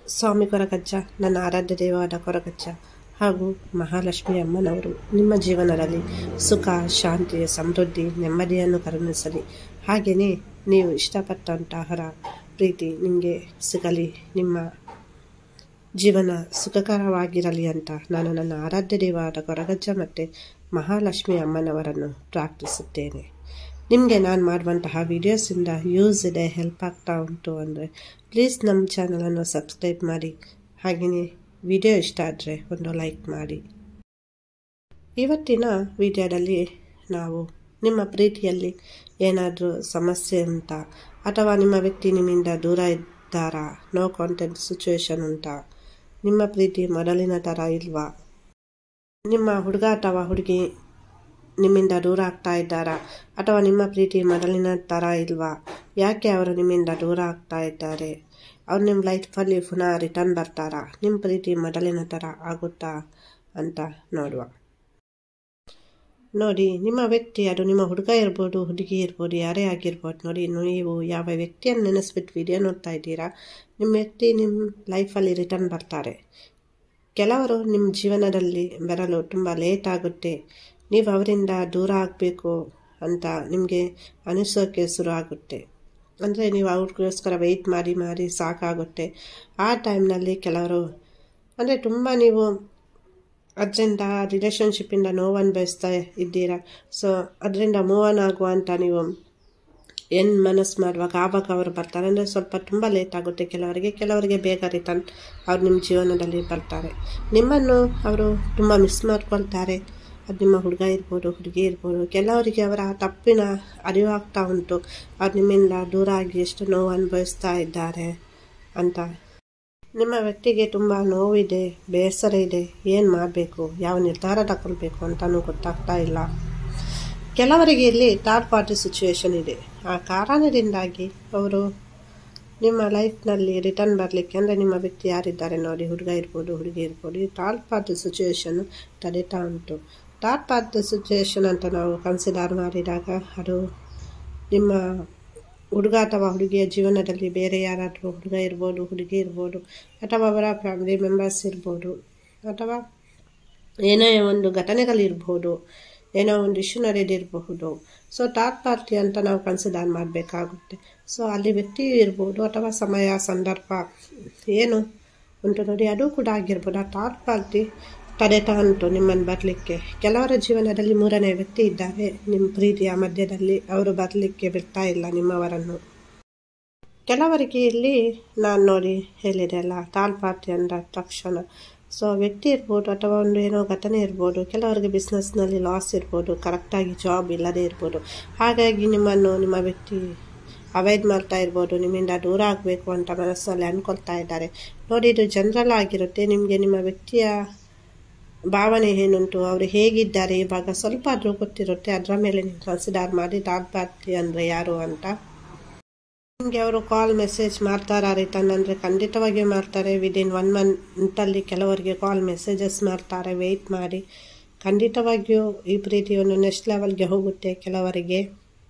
ಸ್ವಾಮಿ ಕೊರಗಜ್ಜ ನನ್ನ ಆರಾಧ್ಯ ದೇವವಾದ ಕೊರಗಜ್ಜ ಹಾಗೂ ಮಹಾಲಕ್ಷ್ಮಿ ಅಮ್ಮನವರು ನಿಮ್ಮ ಜೀವನದಲ್ಲಿ ಸುಖ ಶಾಂತಿ ಸಮೃದ್ಧಿ ನೆಮ್ಮದಿಯನ್ನು ಕರುಣಿಸಲಿ ಹಾಗೆಯೇ ನೀವು ಇಷ್ಟಪಟ್ಟಂತಹ ಪ್ರೀತಿ ನಿಮಗೆ ಸಿಗಲಿ ನಿಮ್ಮ ಜೀವನ ಸುಖಕರವಾಗಿರಲಿ ಅಂತ ನಾನು ನನ್ನ ಆರಾಧ್ಯ ದೇವರಾದ ಕೊರಗಜ್ಜ ಮತ್ತು ಮಹಾಲಕ್ಷ್ಮಿ ಅಮ್ಮನವರನ್ನು ಪ್ರಾರ್ಥಿಸುತ್ತೇನೆ ನಿಮಗೆ ನಾನು ಮಾಡುವಂತಹ ವೀಡಿಯೋಸಿಂದ ಯೂಸ್ ಇದೆ ಹೆಲ್ಪ್ ಆಗ್ತಾ ಉಂಟು ಅಂದರೆ ಪ್ಲೀಸ್ ನಮ್ಮ ಚಾನಲನ್ನು ಸಬ್ಸ್ಕ್ರೈಬ್ ಮಾಡಿ ಹಾಗೆಯೇ ವಿಡಿಯೋ ಇಷ್ಟ ಆದರೆ ಒಂದು ಲೈಕ್ ಮಾಡಿ ಇವತ್ತಿನ ವಿಡಿಯೋದಲ್ಲಿ ನಾವು ನಿಮ್ಮ ಪ್ರೀತಿಯಲ್ಲಿ ಏನಾದರೂ ಸಮಸ್ಯೆ ಉಂಟಾ ಅಥವಾ ನಿಮ್ಮ ವ್ಯಕ್ತಿ ನಿಮ್ಮಿಂದ ದೂರ ಇದ್ದಾರಾ ನೋ ಕಾಂಟೆಂಟ್ ಸಿಚುವೇಶನ್ ಉಂಟಾ ನಿಮ್ಮ ಪ್ರೀತಿ ಮೊದಲಿನ ಥರ ಇಲ್ವಾ ನಿಮ್ಮ ಹುಡುಗ ಅಥವಾ ಹುಡುಗಿ ನಿಮ್ಮಿಂದ ದೂರ ಆಗ್ತಾ ಇದ್ದಾರಾ ಅಥವಾ ನಿಮ್ಮ ಪ್ರೀತಿ ಮೊದಲಿನ ಥರ ಇಲ್ವಾ ಯಾಕೆ ಅವರು ನಿಮ್ಮಿಂದ ದೂರ ಆಗ್ತಾ ಇದ್ದಾರೆ ಅವ್ರು ನಿಮ್ಮ ಲೈಫಲ್ಲಿ ಪುನಃ ರಿಟರ್ನ್ ಬರ್ತಾರಾ ನಿಮ್ಮ ಪ್ರೀತಿ ಮೊದಲಿನ ಥರ ಆಗುತ್ತಾ ಅಂತ ನೋಡುವ ನೋಡಿ ನಿಮ್ಮ ವ್ಯಕ್ತಿ ಅದು ನಿಮ್ಮ ಹುಡುಗ ಇರ್ಬೋದು ಹುಡುಗಿ ಇರ್ಬೋದು ಯಾರೇ ಆಗಿರ್ಬೋದು ನೋಡಿ ನೀವು ಯಾವ ವ್ಯಕ್ತಿಯನ್ನು ನೆನೆಸ್ಬಿಟ್ಟು ವಿಡಿಯೋ ನೋಡ್ತಾ ಇದ್ದೀರಾ ನಿಮ್ಮ ವ್ಯಕ್ತಿ ನಿಮ್ಮ ಲೈಫಲ್ಲಿ ರಿಟರ್ನ್ ಬರ್ತಾರೆ ಕೆಲವರು ನಿಮ್ಮ ಜೀವನದಲ್ಲಿ ಬರಲು ತುಂಬ ಲೇಟ್ ಆಗುತ್ತೆ ನೀವು ಅವರಿಂದ ದೂರ ಆಗಬೇಕು ಅಂತ ನಿಮಗೆ ಅನಿಸೋಕ್ಕೆ ಶುರು ಆಗುತ್ತೆ ಅಂದರೆ ನೀವು ಅವ್ರಿಗೋಸ್ಕರ ವೆಯ್ಟ್ ಮಾಡಿ ಮಾಡಿ ಸಾಕಾಗುತ್ತೆ ಆ ಟೈಮ್ನಲ್ಲಿ ಕೆಲವರು ಅಂದರೆ ತುಂಬ ನೀವು ಅದರಿಂದ ರಿಲೇಷನ್ಶಿಪ್ಪಿಂದ ನೋವನ್ನು ಬಯಸ್ತಾ ಇದ್ದೀರಾ ಸೊ ಅದರಿಂದ ಮೂವ್ ಆನ್ ಆಗುವ ಅಂತ ನೀವು ಏನು ಮನಸ್ಸು ಮಾಡುವಾಗ ಆವಾಗ ಅವರು ಬರ್ತಾರೆ ಅಂದರೆ ಸ್ವಲ್ಪ ತುಂಬ ಲೇಟ್ ಆಗುತ್ತೆ ಕೆಲವರಿಗೆ ಕೆಲವರಿಗೆ ಬೇಗ ರಿಟರ್ನ್ ಅವ್ರು ನಿಮ್ಮ ಜೀವನದಲ್ಲಿ ಬರ್ತಾರೆ ನಿಮ್ಮನ್ನು ಅವರು ತುಂಬ ಮಿಸ್ ಮಾಡ್ಕೊಳ್ತಾರೆ ಅದು ನಿಮ್ಮ ಹುಡುಗ ಇರ್ಬೋದು ಹುಡುಗಿ ಇರ್ಬೋದು ಕೆಲವರಿಗೆ ಅವರ ತಪ್ಪಿನ ಅರಿವಾಗ್ತಾ ಉಂಟು ಅವ್ರು ನಿಮ್ಮಿಂದ ದೂರ ಆಗಿ ಎಷ್ಟು ನೋವು ಅನುಭವಿಸ್ತಾ ಇದ್ದಾರೆ ಅಂತ ನಿಮ್ಮ ವ್ಯಕ್ತಿಗೆ ತುಂಬ ನೋವಿದೆ ಬೇಸರ ಇದೆ ಏನು ಮಾಡಬೇಕು ಯಾವ ನಿರ್ಧಾರ ತಗೊಳ್ಬೇಕು ಅಂತಲೂ ಗೊತ್ತಾಗ್ತಾ ಇಲ್ಲ ಕೆಲವರಿಗೆ ಇಲ್ಲಿ ಥರ್ಡ್ ಪಾರ್ಟಿ ಸಿಚುವೇಶನ್ ಇದೆ ಆ ಕಾರಣದಿಂದಾಗಿ ಅವರು ನಿಮ್ಮ ಲೈಫ್ನಲ್ಲಿ ರಿಟರ್ನ್ ಬರಲಿಕ್ಕೆ ಅಂದರೆ ನಿಮ್ಮ ವ್ಯಕ್ತಿ ಯಾರಿದ್ದಾರೆ ನೋಡಿ ಹುಡುಗ ಇರ್ಬೋದು ಹುಡುಗಿ ಇರ್ಬೋದು ಈ ಥರ್ಡ್ ಪಾರ್ಟಿ ಸಿಚುವೇಶನ್ ತಡೀತಾ ಉಂಟು ಥರ್ಡ್ ಪಾರ್ಟಿ ಸಿಚುವೇಶನ್ ಅಂತ ನಾವು ಕನ್ಸಿಡರ್ ಮಾಡಿದಾಗ ಅದು ನಿಮ್ಮ ಹುಡುಗ ಅಥವಾ ಹುಡುಗಿಯ ಜೀವನದಲ್ಲಿ ಬೇರೆ ಯಾರಾದರೂ ಹುಡುಗ ಇರ್ಬೋದು ಹುಡುಗಿ ಇರ್ಬೋದು ಅಥವಾ ಅವರ ಫ್ಯಾಮಿಲಿ ಮೆಂಬರ್ಸ್ ಇರ್ಬೋದು ಅಥವಾ ಏನೇ ಒಂದು ಘಟನೆಗಳಿರ್ಬೋದು ಏನೋ ಒಂದು ಇಶ್ಯೂ ನಡೆದಿರಬಹುದು ಸೊ ಥರ್ಡ್ ಪಾರ್ಟಿ ಅಂತ ನಾವು ಕನ್ಸಿಡರ್ ಮಾಡಬೇಕಾಗುತ್ತೆ ಸೊ ಅಲ್ಲಿ ವ್ಯಕ್ತಿ ಇರ್ಬೋದು ಅಥವಾ ಸಮಯ ಸಂದರ್ಭ ಏನು ಉಂಟು ನೋಡಿ ಅದು ಕೂಡ ಆಗಿರ್ಬೋದು ಆ ಥರ್ಡ್ ಪಾರ್ಟಿ ತಡೆತಾ ಉಂಟು ನಿಮ್ಮನ್ನು ಬರಲಿಕ್ಕೆ ಕೆಲವರ ಜೀವನದಲ್ಲಿ ಮೂರನೇ ವ್ಯಕ್ತಿ ಇದ್ದಾರೆ ನಿಮ್ಮ ಪ್ರೀತಿಯ ಮಧ್ಯದಲ್ಲಿ ಅವರು ಬರಲಿಕ್ಕೆ ಬಿಡ್ತಾ ಇಲ್ಲ ನಿಮ್ಮವರನ್ನು ಕೆಲವರಿಗೆ ಇಲ್ಲಿ ನಾನು ನೋಡಿ ಹೇಳಿದೆ ಅಲ್ಲ ಥರ್ಡ್ ಪಾರ್ಟಿ ಅಂದ ತಕ್ಷಣ ಸೊ ವ್ಯಕ್ತಿ ಇರ್ಬೋದು ಅಥವಾ ಒಂದು ಏನೋ ಘಟನೆ ಇರ್ಬೋದು ಕೆಲವರಿಗೆ ಬಿಸ್ನೆಸ್ನಲ್ಲಿ ಲಾಸ್ ಇರ್ಬೋದು ಕರೆಕ್ಟಾಗಿ ಜಾಬ್ ಇಲ್ಲದೇ ಇರ್ಬೋದು ಹಾಗಾಗಿ ನಿಮ್ಮನ್ನು ನಿಮ್ಮ ವ್ಯಕ್ತಿ ಅವಾಯ್ಡ್ ಮಾಡ್ತಾ ಇರ್ಬೋದು ನಿಮ್ಮಿಂದ ದೂರ ಆಗಬೇಕು ಅಂತ ಮನಸ್ಸಲ್ಲಿ ಅಂದ್ಕೊಳ್ತಾ ಇದ್ದಾರೆ ನೋಡಿ ಇದು ಜನರಲ್ ಆಗಿರುತ್ತೆ ನಿಮಗೆ ನಿಮ್ಮ ವ್ಯಕ್ತಿಯ ಭಾವನೆ ಏನುಂಟು ಅವರು ಹೇಗಿದ್ದಾರೆ ಇವಾಗ ಸ್ವಲ್ಪ ಆದರೂ ಗೊತ್ತಿರುತ್ತೆ ಅದರ ಮೇಲೆ ನೀವು ಕನ್ಸಿಡರ್ ಮಾಡಿ ಥರ್ಡ್ ಪಾರ್ಟಿ ಅಂದರೆ ಯಾರು ಅಂತ ನಿಮಗೆ ಅವರು ಕಾಲ್ ಮೆಸೇಜ್ ಮಾಡ್ತಾರಾ ರಿಟರ್ನ್ ಅಂದರೆ ಖಂಡಿತವಾಗಿಯೂ ಮಾಡ್ತಾರೆ ವಿದಿನ್ ಒನ್ ಮಂತಲ್ಲಿ ಕೆಲವರಿಗೆ ಕಾಲ್ ಮೆಸೇಜಸ್ ಮಾಡ್ತಾರೆ ವೆಯ್ಟ್ ಮಾಡಿ ಖಂಡಿತವಾಗಿಯೂ ಈ ಪ್ರೀತಿಯನ್ನು ನೆಕ್ಸ್ಟ್ ಲೆವೆಲ್ಗೆ ಹೋಗುತ್ತೆ ಕೆಲವರಿಗೆ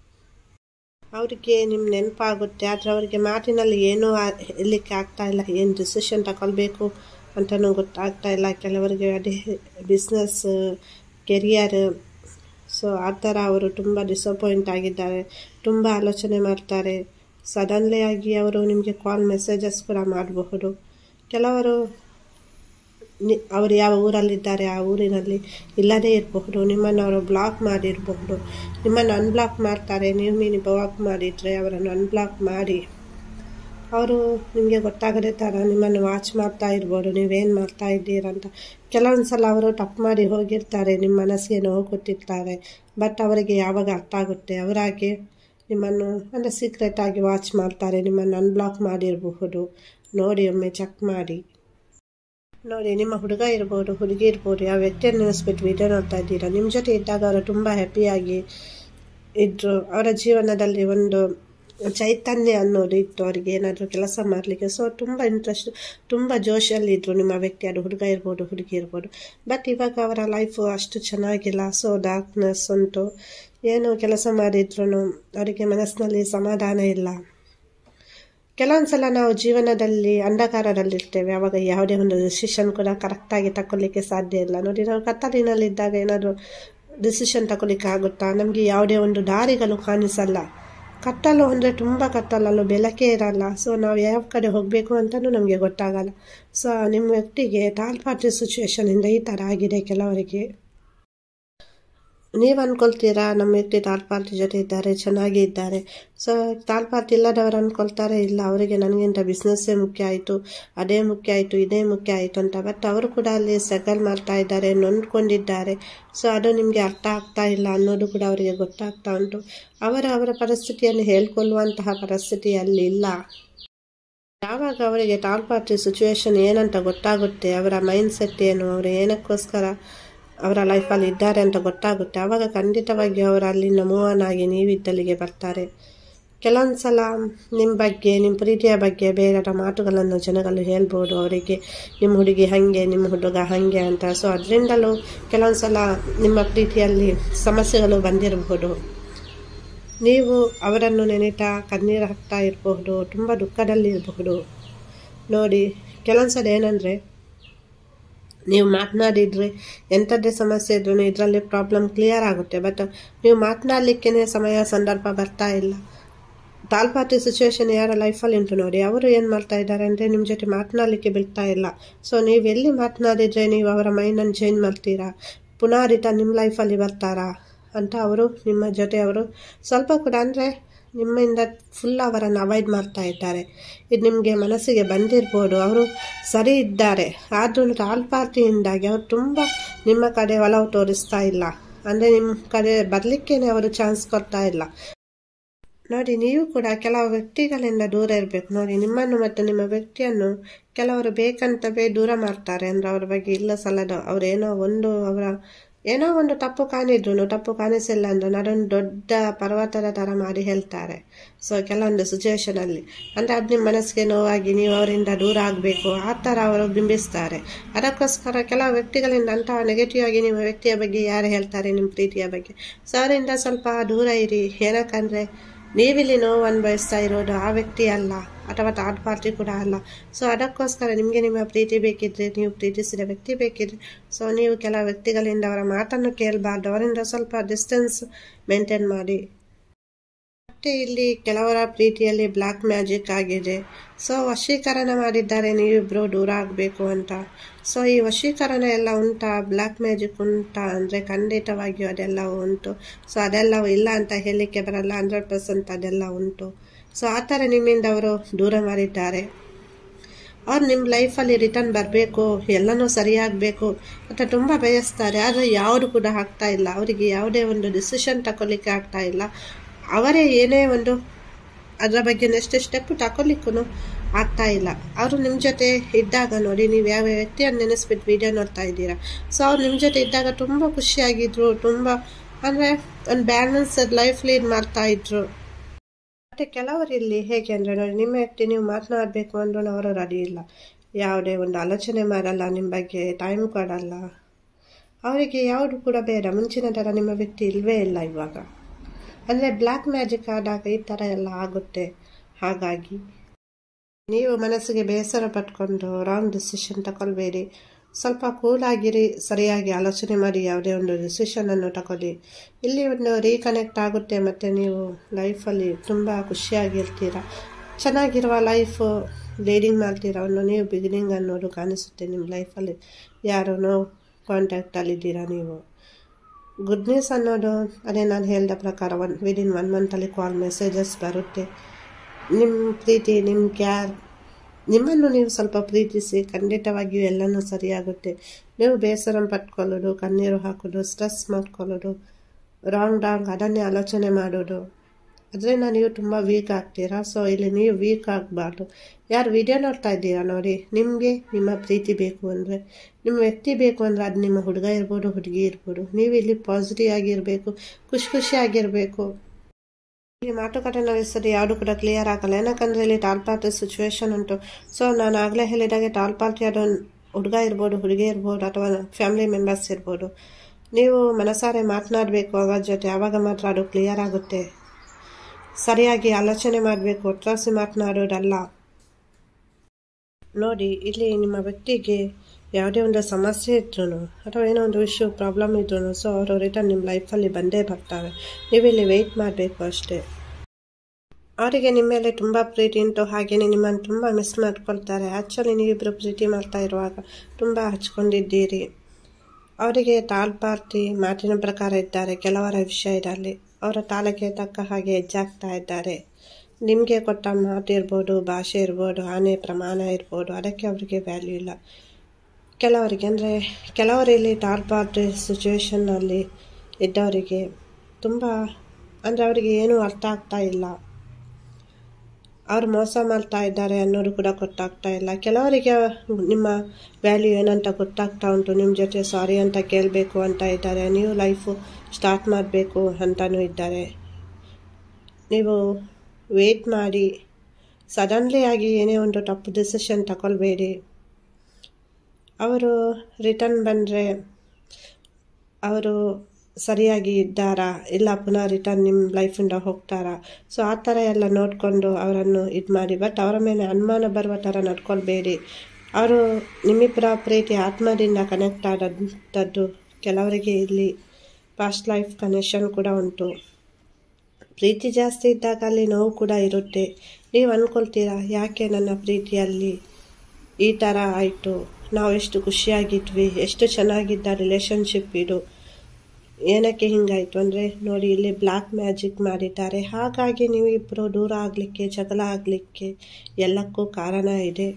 ಅವರಿಗೆ ನಿಮ್ಮ ನೆನಪಾಗುತ್ತೆ ಆದರೆ ಅವರಿಗೆ ಮಾತಿನಲ್ಲಿ ಏನೂ ಹೇಳಲಿಕ್ಕೆ ಆಗ್ತಾ ಇಲ್ಲ ಏನು ಡಿಸಿಷನ್ ತಗೊಳ್ಬೇಕು ಅಂತಲೂ ಗೊತ್ತಾಗ್ತಾ ಇಲ್ಲ ಕೆಲವರಿಗೆ ಅದೇ ಬಿಸ್ನೆಸ್ ಕೆರಿಯರ್ ಸೊ ಆ ಥರ ಅವರು ತುಂಬ ಡಿಸಪಾಯಿಂಟ್ ಆಗಿದ್ದಾರೆ ತುಂಬ ಆಲೋಚನೆ ಮಾಡ್ತಾರೆ ಸಡನ್ಲಿ ಆಗಿ ಅವರು ನಿಮಗೆ ಕಾಲ್ ಮೆಸೇಜಸ್ ಕೂಡ ಮಾಡಬಹುದು ಕೆಲವರು ನಿ ಅವರು ಯಾವ ಊರಲ್ಲಿದ್ದಾರೆ ಆ ಊರಿನಲ್ಲಿ ಇಲ್ಲದೇ ಇರಬಹುದು ನಿಮ್ಮನ್ನು ಅವರು ಬ್ಲಾಕ್ ಮಾಡಿರಬಹುದು ನಿಮ್ಮನ್ನು ಅನ್ಬ್ಲಾಕ್ ಮಾಡ್ತಾರೆ ನೀವು ಮೀನು ಬ್ಲಾಕ್ ಮಾಡಿದರೆ ಅವರನ್ನು ಅನ್ಬ್ಲಾಕ್ ಮಾಡಿ ಅವರು ನಿಮಗೆ ಗೊತ್ತಾಗದೇ ಥರ ನಿಮ್ಮನ್ನು ವಾಚ್ ಮಾಡ್ತಾ ಇರ್ಬೋದು ನೀವೇನು ಮಾಡ್ತಾ ಇದ್ದೀರಂತ ಕೆಲವೊಂದು ಸಲ ಅವರು ತಪ್ಪು ಮಾಡಿ ಹೋಗಿರ್ತಾರೆ ನಿಮ್ಮ ಮನಸ್ಸಿಗೆ ನೋವು ಕೊಟ್ಟಿರ್ತಾರೆ ಬಟ್ ಅವರಿಗೆ ಯಾವಾಗ ಅರ್ಥ ಆಗುತ್ತೆ ಅವರಾಗಿ ನಿಮ್ಮನ್ನು ಅಂದರೆ ಸೀಕ್ರೆಟಾಗಿ ವಾಚ್ ಮಾಡ್ತಾರೆ ನಿಮ್ಮನ್ನು ಅನ್ಬ್ಲಾಕ್ ಮಾಡಿರಬಹುದು ನೋಡಿ ಒಮ್ಮೆ ಚೆಕ್ ಮಾಡಿ ನೋಡಿ ನಿಮ್ಮ ಹುಡುಗ ಇರ್ಬೋದು ಹುಡುಗಿ ಇರ್ಬೋದು ಯಾವ ವ್ಯಕ್ತಿಯನ್ನು ನೆನೆಸ್ಬಿಟ್ಟು ವಿಡಿಯೋ ನೋಡ್ತಾ ಇದ್ದೀರಾ ನಿಮ್ಮ ಜೊತೆ ಇದ್ದಾಗ ಅವರು ತುಂಬ ಹ್ಯಾಪಿಯಾಗಿ ಇದ್ದರು ಅವರ ಜೀವನದಲ್ಲಿ ಒಂದು ಚೈತನ್ಯ ಅನ್ನೋದು ಇತ್ತು ಅವರಿಗೆ ಏನಾದರೂ ಕೆಲಸ ಮಾಡಲಿಕ್ಕೆ ಸೊ ತುಂಬ ಇಂಟ್ರೆಸ್ಟ್ ತುಂಬ ಜೋಶಲ್ಲಿದ್ದರು ನಿಮ್ಮ ವ್ಯಕ್ತಿ ಅದು ಹುಡುಗ ಇರ್ಬೋದು ಹುಡುಗಿ ಇರ್ಬೋದು ಬಟ್ ಇವಾಗ ಅವರ ಲೈಫು ಅಷ್ಟು ಚೆನ್ನಾಗಿಲ್ಲ ಸೊ ಡಾರ್ಕ್ನೆಸ್ ಉಂಟು ಏನು ಕೆಲಸ ಮಾಡಿದ್ರು ಅವರಿಗೆ ಮನಸ್ಸಿನಲ್ಲಿ ಸಮಾಧಾನ ಇಲ್ಲ ಕೆಲವೊಂದ್ಸಲ ನಾವು ಜೀವನದಲ್ಲಿ ಅಂಧಕಾರದಲ್ಲಿರ್ತೇವೆ ಆವಾಗ ಯಾವುದೇ ಒಂದು ಡಿಸಿಷನ್ ಕೂಡ ಕರೆಕ್ಟಾಗಿ ತಗೊಳ್ಳಿಕ್ಕೆ ಸಾಧ್ಯ ಇಲ್ಲ ನೋಡಿ ನಾವು ಕತ್ತಲಿನಲ್ಲಿದ್ದಾಗ ಏನಾದರೂ ಡಿಸಿಷನ್ ತಗೊಳ್ಳಿಕ್ಕೆ ಆಗುತ್ತಾ ನಮಗೆ ಯಾವುದೇ ಒಂದು ದಾರಿಗಳು ಕಾಣಿಸಲ್ಲ ಕತ್ತಲು ಅಂದರೆ ತುಂಬ ಕತ್ತಲಲ್ಲೂ ಬೆಳಕೇ ಇರಲ್ಲ ಸೊ ನಾವು ಯಾವ ಕಡೆ ಹೋಗಬೇಕು ಅಂತಲೂ ನಮಗೆ ಗೊತ್ತಾಗಲ್ಲ ಸೊ ನಿಮ್ಮ ವ್ಯಕ್ತಿಗೆ ಥರ್ಡ್ ಪಾರ್ಟಿ ಸಿಚುವೇಶನಿಂದ ಈ ಥರ ಆಗಿದೆ ಕೆಲವರಿಗೆ ನೀವು ಅಂದ್ಕೊಳ್ತೀರಾ ನಮ್ಮ ವ್ಯಕ್ತಿ ಥರ್ಡ್ ಪಾರ್ಟಿ ಜೊತೆ ಇದ್ದಾರೆ ಚೆನ್ನಾಗಿ ಇದ್ದಾರೆ ಸೊ ಥರ್ಡ್ ಪಾರ್ಟಿ ಇಲ್ಲದವರು ಅಂದ್ಕೊಳ್ತಾರೆ ಇಲ್ಲ ಅವರಿಗೆ ನನಗಿಂತ ಬಿಸ್ನೆಸ್ಸೇ ಮುಖ್ಯ ಆಯಿತು ಅದೇ ಮುಖ್ಯ ಆಯಿತು ಇದೇ ಮುಖ್ಯ ಆಯಿತು ಅಂತ ಬಟ್ ಅವರು ಕೂಡ ಅಲ್ಲಿ ಸ್ಟ್ರಗಲ್ ಮಾಡ್ತಾ ಇದ್ದಾರೆ ನೊಂದ್ಕೊಂಡಿದ್ದಾರೆ ಸೊ ಅದು ನಿಮಗೆ ಅರ್ಥ ಆಗ್ತಾ ಇಲ್ಲ ಅನ್ನೋದು ಕೂಡ ಅವರಿಗೆ ಗೊತ್ತಾಗ್ತಾ ಉಂಟು ಅವರು ಅವರ ಪರಿಸ್ಥಿತಿಯನ್ನು ಹೇಳ್ಕೊಳ್ಳುವಂತಹ ಪರಿಸ್ಥಿತಿ ಅಲ್ಲಿ ಇಲ್ಲ ಯಾವಾಗ ಅವರಿಗೆ ಥರ್ಡ್ ಪಾರ್ಟಿ ಸಿಚುವೇಶನ್ ಏನಂತ ಗೊತ್ತಾಗುತ್ತೆ ಅವರ ಮೈಂಡ್ ಸೆಟ್ ಏನು ಅವರು ಏನಕ್ಕೋಸ್ಕರ ಅವರ ಲೈಫಲ್ಲಿ ಇದ್ದಾರೆ ಅಂತ ಗೊತ್ತಾಗುತ್ತೆ ಆವಾಗ ಖಂಡಿತವಾಗಿ ಅವರು ಅಲ್ಲಿಂದ ಮೂವ್ ಆನ್ ಆಗಿ ನೀವಿದ್ದಲ್ಲಿಗೆ ಬರ್ತಾರೆ ಕೆಲವೊಂದು ಸಲ ನಿಮ್ಮ ಬಗ್ಗೆ ನಿಮ್ಮ ಪ್ರೀತಿಯ ಬಗ್ಗೆ ಬೇರೆಯವರ ಮಾತುಗಳನ್ನು ಜನಗಳು ಹೇಳ್ಬೋದು ಅವರಿಗೆ ನಿಮ್ಮ ಹುಡುಗಿ ಹಾಗೆ ನಿಮ್ಮ ಹುಡುಗ ಹಾಗೆ ಅಂತ ಸೊ ಅದರಿಂದಲೂ ಕೆಲವೊಂದು ಸಲ ನಿಮ್ಮ ಪ್ರೀತಿಯಲ್ಲಿ ಸಮಸ್ಯೆಗಳು ಬಂದಿರಬಹುದು ನೀವು ಅವರನ್ನು ನೆನೆತಾ ಕಣ್ಣೀರು ಹಾಕ್ತಾ ಇರಬಹುದು ತುಂಬ ದುಃಖದಲ್ಲಿ ಇರಬಹುದು ನೋಡಿ ಕೆಲವೊಂದು ಸಲ ಏನಂದರೆ ನೀವು ಮಾತನಾಡಿದರೆ ಎಂಥದ್ದೇ ಸಮಸ್ಯೆ ಇದ್ರೂ ಇದರಲ್ಲಿ ಪ್ರಾಬ್ಲಮ್ ಕ್ಲಿಯರ್ ಆಗುತ್ತೆ ಬಟ್ ನೀವು ಮಾತನಾಡಲಿಕ್ಕೇ ಸಮಯ ಸಂದರ್ಭ ಬರ್ತಾ ಇಲ್ಲ ತಾಲ್ಪಾತಿ ಸಿಚುವೇಶನ್ ಯಾರ ಲೈಫಲ್ಲಿ ಉಂಟು ನೋಡಿ ಅವರು ಏನು ಮಾಡ್ತಾ ಇದ್ದಾರೆ ಅಂದರೆ ನಿಮ್ಮ ಜೊತೆ ಮಾತನಾಡಲಿಕ್ಕೆ ಬಿಡ್ತಾ ಇಲ್ಲ ಸೊ ನೀವು ಎಲ್ಲಿ ಮಾತನಾಡಿದರೆ ನೀವು ಅವರ ಮೈಂಡನ್ನು ಚೇಂಜ್ ಮಾಡ್ತೀರಾ ಪುನಃ ರಿಟರ್ನ್ ನಿಮ್ಮ ಲೈಫಲ್ಲಿ ಬರ್ತಾರಾ ಅಂತ ಅವರು ನಿಮ್ಮ ಜೊತೆ ಅವರು ಸ್ವಲ್ಪ ಕೂಡ ಅಂದರೆ ನಿಮ್ಮಿಂದ ಫುಲ್ ಅವರನ್ನು ಅವಾಯ್ಡ್ ಮಾಡ್ತಾ ಇದ್ದಾರೆ ಇದು ನಿಮಗೆ ಮನಸ್ಸಿಗೆ ಬಂದಿರ್ಬೋದು ಅವರು ಸರಿ ಇದ್ದಾರೆ ಆದ್ರೂ ಆಲ್ ಪಾರ್ಟಿಯಿಂದಾಗಿ ಅವರು ತುಂಬ ನಿಮ್ಮ ಕಡೆ ಒಲವು ತೋರಿಸ್ತಾ ಇಲ್ಲ ಅಂದರೆ ನಿಮ್ಮ ಕಡೆ ಬರಲಿಕ್ಕೇನೆ ಅವರು ಚಾನ್ಸ್ ಕೊಡ್ತಾ ಇಲ್ಲ ನೋಡಿ ನೀವು ಕೂಡ ಕೆಲವು ವ್ಯಕ್ತಿಗಳಿಂದ ದೂರ ಇರಬೇಕು ನೋಡಿ ನಿಮ್ಮನ್ನು ಮತ್ತು ನಿಮ್ಮ ವ್ಯಕ್ತಿಯನ್ನು ಕೆಲವರು ಬೇಕಂತವೇ ದೂರ ಮಾಡ್ತಾರೆ ಅಂದರೆ ಅವ್ರ ಬಗ್ಗೆ ಇಲ್ಲ ಸಲ್ಲದ ಅವರೇನೋ ಒಂದು ಅವರ ಏನೋ ಒಂದು ತಪ್ಪು ಕಾಣಿದ್ರು ತಪ್ಪು ಕಾಣಿಸಿಲ್ಲ ಅಂದ್ರೆ ಅದೊಂದು ದೊಡ್ಡ ಪರ್ವತದ ಥರ ಮಾಡಿ ಹೇಳ್ತಾರೆ ಸೊ ಕೆಲವೊಂದು ಸಿಚುವೇಶನಲ್ಲಿ ಅಂದರೆ ಅದು ನಿಮ್ಮ ಮನಸ್ಸಿಗೆ ನೋವಾಗಿ ನೀವು ಅವರಿಂದ ದೂರ ಆಗಬೇಕು ಆ ಥರ ಅವರು ಬಿಂಬಿಸ್ತಾರೆ ಅದಕ್ಕೋಸ್ಕರ ಕೆಲವು ವ್ಯಕ್ತಿಗಳಿಂದ ಅಂತಹ ನೆಗೆಟಿವ್ ಆಗಿ ನಿಮ್ಮ ವ್ಯಕ್ತಿಯ ಬಗ್ಗೆ ಯಾರು ಹೇಳ್ತಾರೆ ನಿಮ್ಮ ಪ್ರೀತಿಯ ಬಗ್ಗೆ ಸೊ ಅವರಿಂದ ಸ್ವಲ್ಪ ದೂರ ಇರಿ ಏನಕ್ಕಂದರೆ ನೀವಿಲ್ಲಿ ನೋವು ಅನುಭವಿಸ್ತಾ ಇರೋದು ಆ ವ್ಯಕ್ತಿ ಅಲ್ಲ ಅಥವಾ ಥರ್ಡ್ ಪಾರ್ಟಿ ಕೂಡ ಅಲ್ಲ ಸೊ ಅದಕ್ಕೋಸ್ಕರ ನಿಮಗೆ ನಿಮ್ಮ ಪ್ರೀತಿ ಬೇಕಿದ್ರೆ ನೀವು ಪ್ರೀತಿಸಿದ ವ್ಯಕ್ತಿ ಬೇಕಿದ್ರೆ ಸೊ ನೀವು ಕೆಲವು ವ್ಯಕ್ತಿಗಳಿಂದ ಅವರ ಮಾತನ್ನು ಕೇಳಬಾರ್ದು ಅವರಿಂದ ಸ್ವಲ್ಪ ಡಿಸ್ಟೆನ್ಸ್ ಮೇಂಟೈನ್ ಮಾಡಿ ಮತ್ತೆ ಇಲ್ಲಿ ಕೆಲವರ ಪ್ರೀತಿಯಲ್ಲಿ ಬ್ಲ್ಯಾಕ್ ಮ್ಯಾಜಿಕ್ ಆಗಿದೆ ಸೊ ವಶೀಕರಣ ಮಾಡಿದ್ದಾರೆ ನೀವಿಬ್ಬರು ದೂರ ಆಗಬೇಕು ಅಂತ ಸೊ ಈ ವಶೀಕರಣ ಎಲ್ಲ ಉಂಟಾ ಬ್ಲ್ಯಾಕ್ ಮ್ಯಾಜಿಕ್ ಉಂಟಾ ಅಂದರೆ ಖಂಡಿತವಾಗಿಯೂ ಅದೆಲ್ಲ ಉಂಟು ಸೊ ಅದೆಲ್ಲವೂ ಇಲ್ಲ ಅಂತ ಹೇಳಲಿಕ್ಕೆ ಬರಲ್ಲ ಹಂಡ್ರೆಡ್ ಪರ್ಸೆಂಟ್ ಅದೆಲ್ಲ ಉಂಟು ಸೊ ಆ ಥರ ನಿಮ್ಮಿಂದ ಅವರು ದೂರ ಮಾಡಿದ್ದಾರೆ ಅವ್ರು ನಿಮ್ಮ ಲೈಫಲ್ಲಿ ರಿಟರ್ನ್ ಬರಬೇಕು ಎಲ್ಲನೂ ಸರಿಯಾಗಬೇಕು ಅಂತ ತುಂಬ ಬಯಸ್ತಾರೆ ಆದರೆ ಯಾವುದು ಕೂಡ ಆಗ್ತಾ ಇಲ್ಲ ಅವರಿಗೆ ಯಾವುದೇ ಒಂದು ಡಿಸಿಷನ್ ತಗೊಳ್ಲಿಕ್ಕೆ ಆಗ್ತಾ ಇಲ್ಲ ಅವರೇ ಏನೇ ಒಂದು ಅದರ ಬಗ್ಗೆ ನೆಕ್ಸ್ಟ್ ಸ್ಟೆಪ್ ತಗೊಳ್ಲಿಕ್ಕೂ ಆಗ್ತಾ ಇಲ್ಲ ಅವರು ನಿಮ್ಮ ಜೊತೆ ಇದ್ದಾಗ ನೋಡಿ ನೀವು ಯಾವ ವ್ಯಕ್ತಿಯನ್ನು ನೆನೆಸ್ಬಿಟ್ಟು ವಿಡಿಯೋ ನೋಡ್ತಾ ಇದ್ದೀರಾ ಸೊ ಅವ್ರು ನಿಮ್ಮ ಜೊತೆ ಇದ್ದಾಗ ತುಂಬ ಖುಷಿಯಾಗಿದ್ರು ತುಂಬ ಅಂದರೆ ಒಂದು ಬ್ಯಾಲೆನ್ಸ್ಡ್ ಲೈಫ್ ಲೀಡ್ ಮಾಡ್ತಾ ಇದ್ರು ಮತ್ತು ಕೆಲವರು ಇಲ್ಲಿ ಹೇಗೆ ಅಂದರೆ ನೋಡಿ ನಿಮ್ಮ ವ್ಯಕ್ತಿ ನೀವು ಮಾತನಾಡಬೇಕು ಅಂದ್ರೂ ಅವರು ರೆಡಿ ಇಲ್ಲ ಯಾವುದೇ ಒಂದು ಆಲೋಚನೆ ಮಾಡಲ್ಲ ನಿಮ್ಮ ಬಗ್ಗೆ ಟೈಮ್ ಕೊಡಲ್ಲ ಅವರಿಗೆ ಯಾವುದು ಕೂಡ ಬೇಡ ಮುಂಚಿನ ಥರ ನಿಮ್ಮ ವ್ಯಕ್ತಿ ಇಲ್ಲವೇ ಇಲ್ಲ ಇವಾಗ ಅಂದರೆ ಬ್ಲ್ಯಾಕ್ ಮ್ಯಾಜಿಕ್ ಆದಾಗ ಈ ಥರ ಎಲ್ಲ ಆಗುತ್ತೆ ಹಾಗಾಗಿ ನೀವು ಮನಸ್ಸಿಗೆ ಬೇಸರ ಪಟ್ಕೊಂಡು ರಾಂಗ್ ಡಿಸಿಷನ್ ತಗೊಳ್ಬೇಡಿ ಸ್ವಲ್ಪ ಕೂಲಾಗಿರಿ ಸರಿಯಾಗಿ ಆಲೋಚನೆ ಮಾಡಿ ಯಾವುದೇ ಒಂದು ಡಿಸಿಷನನ್ನು ತಗೊಳ್ಳಿ ಇಲ್ಲಿ ಒಂದು ರೀಕನೆಕ್ಟ್ ಆಗುತ್ತೆ ಮತ್ತು ನೀವು ಲೈಫಲ್ಲಿ ತುಂಬ ಖುಷಿಯಾಗಿರ್ತೀರ ಚೆನ್ನಾಗಿರುವ ಲೈಫು ಲೀಡಿಂಗ್ ಮಾಡ್ತೀರ ಒಂದು ನೀವು ಬಿಗಿನಿಂಗ್ ಅನ್ನೋದು ಕಾಣಿಸುತ್ತೆ ನಿಮ್ಮ ಲೈಫಲ್ಲಿ ಯಾರೋ ನೋ ಕಾಂಟ್ಯಾಕ್ಟಲ್ಲಿದ್ದೀರಾ ನೀವು ಗುಡ್ ನ್ಯೂಸ್ ಅನ್ನೋದು ಅದೇ ನಾನು ಹೇಳಿದ ಪ್ರಕಾರ ಒನ್ ವಿದಿನ್ ಒನ್ ಮಂತಲ್ಲಿ ಕಾಲ್ ಮೆಸೇಜಸ್ ಬರುತ್ತೆ ನಿಮ್ಮ ಪ್ರೀತಿ ನಿಮ್ಮ ಕ್ಯಾರ್ ನಿಮ್ಮನ್ನು ನೀವು ಸ್ವಲ್ಪ ಪ್ರೀತಿಸಿ ಖಂಡಿತವಾಗಿಯೂ ಎಲ್ಲನೂ ಸರಿಯಾಗುತ್ತೆ ನೀವು ಬೇಸರ ಪಟ್ಕೊಳ್ಳೋದು ಕಣ್ಣೀರು ಹಾಕೋದು ಸ್ಟ್ರೆಸ್ ಮಾಡ್ಕೊಳ್ಳೋದು ರಾಂಗ್ ರಾಂಗ್ ಅದನ್ನೇ ಆಲೋಚನೆ ಮಾಡೋದು ಅದರಿಂದ ನೀವು ತುಂಬ ವೀಕ್ ಆಗ್ತೀರಾ ಸೊ ಇಲ್ಲಿ ನೀವು ವೀಕ್ ಆಗಬಾರ್ದು ಯಾರು ವಿಡಿಯೋ ನೋಡ್ತಾ ಇದ್ದೀರಾ ನೋಡಿ ನಿಮಗೆ ನಿಮ್ಮ ಪ್ರೀತಿ ಬೇಕು ಅಂದರೆ ನಿಮ್ಮ ವ್ಯಕ್ತಿ ಬೇಕು ಅಂದರೆ ಅದು ನಿಮ್ಮ ಹುಡುಗ ಇರ್ಬೋದು ಹುಡುಗಿ ಇರ್ಬೋದು ನೀವು ಇಲ್ಲಿ ಪಾಸಿಟಿವ್ ಆಗಿರಬೇಕು ಖುಷಿ ಖುಷಿಯಾಗಿರಬೇಕು ಇಲ್ಲಿ ಮಾತುಕತೆ ನಡೆಸಿದ್ರೆ ಯಾವುದು ಕೂಡ ಕ್ಲಿಯರ್ ಆಗಲ್ಲ ಏನಕ್ಕಂದರೆ ಇಲ್ಲಿ ಟಾಲ್ ಪಾರ್ಟಿ ಸಿಚುವೇಶನ್ ಉಂಟು ಸೊ ನಾನು ಆಗಲೇ ಹೇಳಿದಾಗೆ ಟಾಲ್ ಪಾರ್ಟಿ ಅದು ಹುಡುಗ ಇರ್ಬೋದು ಹುಡುಗಿ ಇರ್ಬೋದು ಅಥವಾ ಫ್ಯಾಮಿಲಿ ಮೆಂಬರ್ಸ್ ಇರ್ಬೋದು ನೀವು ಮನಸಾರೆ ಮಾತನಾಡಬೇಕು ಅವರ ಜೊತೆ ಆವಾಗ ಮಾತ್ರ ಅದು ಕ್ಲಿಯರ್ ಆಗುತ್ತೆ ಸರಿಯಾಗಿ ಆಲೋಚನೆ ಮಾಡಬೇಕು ಒಟ್ರಾಸಿ ಮಾತನಾಡೋದಲ್ಲ ನೋಡಿ ಇಲ್ಲಿ ನಿಮ್ಮ ವ್ಯಕ್ತಿಗೆ ಯಾವುದೇ ಒಂದು ಸಮಸ್ಯೆ ಇದ್ರೂ ಅಥವಾ ಏನೋ ಒಂದು ಇಶ್ಯೂ ಪ್ರಾಬ್ಲಮ್ ಇದ್ರೂ ಸೊ ಅವರು ರಿಟರ್ನ್ ನಿಮ್ಮ ಲೈಫಲ್ಲಿ ಬಂದೇ ಬರ್ತಾರೆ ನೀವಿಲ್ಲಿ ವೆಯ್ಟ್ ಮಾಡಬೇಕು ಅಷ್ಟೇ ಅವರಿಗೆ ನಿಮ್ಮ ಮೇಲೆ ತುಂಬ ಪ್ರೀತಿ ಉಂಟು ಹಾಗೆಯೇ ನಿಮ್ಮನ್ನು ತುಂಬ ಮಿಸ್ ಮಾಡ್ಕೊಳ್ತಾರೆ ಆ್ಯಕ್ಚುಲಿ ನೀವಿಬ್ಬರು ಪ್ರೀತಿ ಮಾಡ್ತಾ ಇರುವಾಗ ತುಂಬ ಹಚ್ಕೊಂಡಿದ್ದೀರಿ ಅವರಿಗೆ ತಾಳ್ಪಾರ್ತಿ ಮಾತಿನ ಪ್ರಕಾರ ಇದ್ದಾರೆ ಕೆಲವರ ವಿಷಯದಲ್ಲಿ ಅವರ ತಾಳಕ್ಕೆ ತಕ್ಕ ಹಾಗೆ ಹೆಜ್ಜಾಗ್ತಾ ಇದ್ದಾರೆ ನಿಮಗೆ ಕೊಟ್ಟ ಮಾತು ಇರ್ಬೋದು ಭಾಷೆ ಇರ್ಬೋದು ಆನೆ ಪ್ರಮಾಣ ಇರ್ಬೋದು ಅದಕ್ಕೆ ಅವರಿಗೆ ವ್ಯಾಲ್ಯೂ ಇಲ್ಲ ಕೆಲವರಿಗೆ ಅಂದರೆ ಕೆಲವರಲ್ಲಿ ತಾಳ್ಪಾರ್ಟಿ ಸಿಚುವೇಶನ್ನಲ್ಲಿ ಇದ್ದವರಿಗೆ ತುಂಬ ಅಂದರೆ ಅವರಿಗೆ ಏನೂ ಅರ್ಥ ಆಗ್ತಾ ಇಲ್ಲ ಅವ್ರು ಮೋಸ ಮಾಡ್ತಾ ಇದ್ದಾರೆ ಅನ್ನೋದು ಕೂಡ ಗೊತ್ತಾಗ್ತಾ ಇಲ್ಲ ಕೆಲವರಿಗೆ ನಿಮ್ಮ ವ್ಯಾಲ್ಯೂ ಏನಂತ ಗೊತ್ತಾಗ್ತಾ ಉಂಟು ನಿಮ್ಮ ಜೊತೆ ಸಾರಿ ಅಂತ ಕೇಳಬೇಕು ಅಂತ ಇದ್ದಾರೆ ನೀವು ಲೈಫು ಸ್ಟಾರ್ಟ್ ಮಾಡಬೇಕು ಅಂತಲೂ ಇದ್ದಾರೆ ನೀವು ವೇಟ್ ಮಾಡಿ ಸಡನ್ಲಿ ಆಗಿ ಏನೇ ಒಂದು ತಪ್ಪು ಡಿಸಿಷನ್ ತಗೊಳ್ಬೇಡಿ ಅವರು ರಿಟರ್ನ್ ಬಂದರೆ ಅವರು ಸರಿಯಾಗಿ ಇದ್ದಾರಾ ಇಲ್ಲ ಪುನಃ ರಿಟರ್ನ್ ನಿಮ್ಮ ಲೈಫಿಂದ ಹೋಗ್ತಾರಾ ಸೊ ಆ ಥರ ಎಲ್ಲ ನೋಡಿಕೊಂಡು ಅವರನ್ನು ಇದು ಮಾಡಿ ಬಟ್ ಅವರ ಮೇಲೆ ಅನುಮಾನ ಬರುವ ಥರ ನಡ್ಕೊಳ್ಬೇಡಿ ಅವರು ನಿಮ್ಮಿಬ್ಬರ ಪ್ರೀತಿ ಆತ್ಮದಿಂದ ಕನೆಕ್ಟ್ ಆದಂಥದ್ದು ಕೆಲವರಿಗೆ ಇಲ್ಲಿ ಪಾಸ್ಟ್ ಲೈಫ್ ಕನೆಕ್ಷನ್ ಕೂಡ ಉಂಟು ಪ್ರೀತಿ ಜಾಸ್ತಿ ಇದ್ದಾಗ ಅಲ್ಲಿ ನೋವು ಕೂಡ ಇರುತ್ತೆ ನೀವು ಅಂದ್ಕೊಳ್ತೀರಾ ಯಾಕೆ ನನ್ನ ಪ್ರೀತಿಯಲ್ಲಿ ಈ ಥರ ಆಯಿತು ನಾವು ಎಷ್ಟು ಖುಷಿಯಾಗಿದ್ವಿ ಎಷ್ಟು ಚೆನ್ನಾಗಿದ್ದ ರಿಲೇಷನ್ಶಿಪ್ ಇದು ಏನಕ್ಕೆ ಹಿಂಗಾಯಿತು ಅಂದರೆ ನೋಡಿ ಇಲ್ಲಿ ಬ್ಲ್ಯಾಕ್ ಮ್ಯಾಜಿಕ್ ಮಾಡಿದ್ದಾರೆ ಹಾಗಾಗಿ ನೀವು ಇಬ್ಬರು ದೂರ ಆಗಲಿಕ್ಕೆ ಜಗಳ ಆಗಲಿಕ್ಕೆ ಎಲ್ಲಕ್ಕೂ ಕಾರಣ ಇದೆ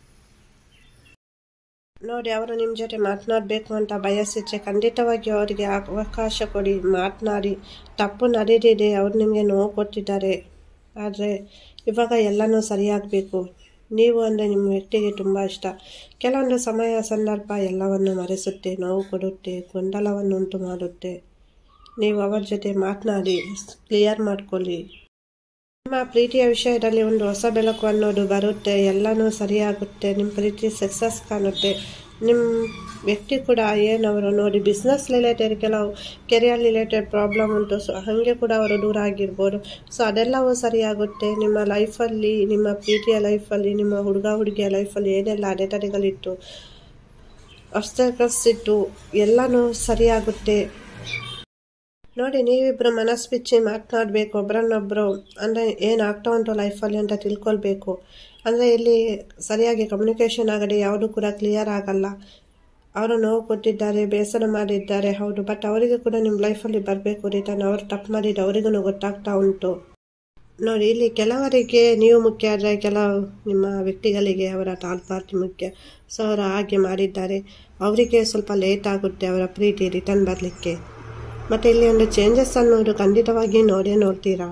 ನೋಡಿ ಅವರು ನಿಮ್ಮ ಜೊತೆ ಮಾತನಾಡಬೇಕು ಅಂತ ಬಯಸಿದ್ರೆ ಖಂಡಿತವಾಗಿ ಅವರಿಗೆ ಅವಕಾಶ ಕೊಡಿ ಮಾತನಾಡಿ ತಪ್ಪು ನಡೆದಿದೆ ಅವ್ರು ನಿಮಗೆ ನೋವು ಕೊಟ್ಟಿದ್ದಾರೆ ಆದರೆ ಇವಾಗ ಎಲ್ಲನೂ ಸರಿಯಾಗಬೇಕು ನೀವು ಅಂದರೆ ನಿಮ್ಮ ವ್ಯಕ್ತಿಗೆ ತುಂಬ ಇಷ್ಟ ಕೆಲವೊಂದು ಸಮಯ ಸಂದರ್ಭ ಎಲ್ಲವನ್ನು ಮರೆಸುತ್ತೆ ನೋವು ಕೊಡುತ್ತೆ ಗೊಂದಲವನ್ನು ಉಂಟು ಮಾಡುತ್ತೆ ನೀವು ಅವರ ಜೊತೆ ಮಾತನಾಡಿ ಕ್ಲಿಯರ್ ಮಾಡ್ಕೊಳ್ಳಿ ನಿಮ್ಮ ಪ್ರೀತಿಯ ವಿಷಯದಲ್ಲಿ ಒಂದು ಹೊಸ ಬೆಳಕು ಅನ್ನೋದು ಬರುತ್ತೆ ಎಲ್ಲನೂ ಸರಿಯಾಗುತ್ತೆ ನಿಮ್ಮ ಪ್ರೀತಿ ಸಕ್ಸಸ್ ಕಾಣುತ್ತೆ ನಿಮ್ಮ ವ್ಯಕ್ತಿ ಕೂಡ ಏನವರು ನೋಡಿ ಬಿಸ್ನೆಸ್ ರಿಲೇಟೆಡ್ ಕೆಲವು ಕೆರಿಯರ್ ರಿಲೇಟೆಡ್ ಪ್ರಾಬ್ಲಮ್ ಉಂಟು ಸೊ ಹಾಗೆ ಕೂಡ ಅವರು ದೂರ ಆಗಿರ್ಬೋದು ಸೊ ಅದೆಲ್ಲವೂ ಸರಿಯಾಗುತ್ತೆ ನಿಮ್ಮ ಲೈಫಲ್ಲಿ ನಿಮ್ಮ ಪ್ರೀತಿಯ ಲೈಫಲ್ಲಿ ನಿಮ್ಮ ಹುಡುಗ ಹುಡುಗಿಯ ಲೈಫಲ್ಲಿ ಏನೆಲ್ಲ ಅಡೆತಡೆಗಳಿತ್ತು ಅಬ್ಸ್ಟಕಲ್ಸ್ ಇತ್ತು ಎಲ್ಲನೂ ಸರಿಯಾಗುತ್ತೆ ನೋಡಿ ನೀವಿಬ್ಬರು ಮನಸ್ಸು ಬಿಚ್ಚಿ ಮಾತನಾಡಬೇಕು ಒಬ್ಬರನ್ನೊಬ್ಬರು ಅಂದರೆ ಏನು ಆಗ್ತಾ ಉಂಟು ಲೈಫಲ್ಲಿ ಅಂತ ತಿಳ್ಕೊಳ್ಬೇಕು ಅಂದರೆ ಇಲ್ಲಿ ಸರಿಯಾಗಿ ಕಮ್ಯುನಿಕೇಷನ್ ಆಗದೆ ಯಾವುದು ಕೂಡ ಕ್ಲಿಯರ್ ಆಗಲ್ಲ ಅವರು ನೋವು ಕೊಟ್ಟಿದ್ದಾರೆ ಬೇಸರ ಮಾಡಿದ್ದಾರೆ ಹೌದು ಬಟ್ ಅವರಿಗೆ ಕೂಡ ನಿಮ್ಮ ಲೈಫಲ್ಲಿ ಬರಬೇಕು ರಿಟರ್ನ್ ಅವರು ತಪ್ಪು ಮಾಡಿದ್ದು ಅವರಿಗೂ ಗೊತ್ತಾಗ್ತಾ ಉಂಟು ನೋಡಿ ಇಲ್ಲಿ ಕೆಲವರಿಗೆ ನೀವು ಮುಖ್ಯ ಆದರೆ ಕೆಲವು ನಿಮ್ಮ ವ್ಯಕ್ತಿಗಳಿಗೆ ಅವರ ಥರ್ಡ್ ಪಾರ್ಟಿ ಮುಖ್ಯ ಸೊ ಅವರು ಹಾಗೆ ಮಾಡಿದ್ದಾರೆ ಅವರಿಗೆ ಸ್ವಲ್ಪ ಲೇಟ್ ಆಗುತ್ತೆ ಅವರ ಪ್ರೀತಿ ರಿಟರ್ನ್ ಬರಲಿಕ್ಕೆ ಮತ್ತು ಇಲ್ಲಿ ಒಂದು ಚೇಂಜಸ್ ಅನ್ನೋದು ಖಂಡಿತವಾಗಿ ನೋಡೇ ನೋಡ್ತೀರಾ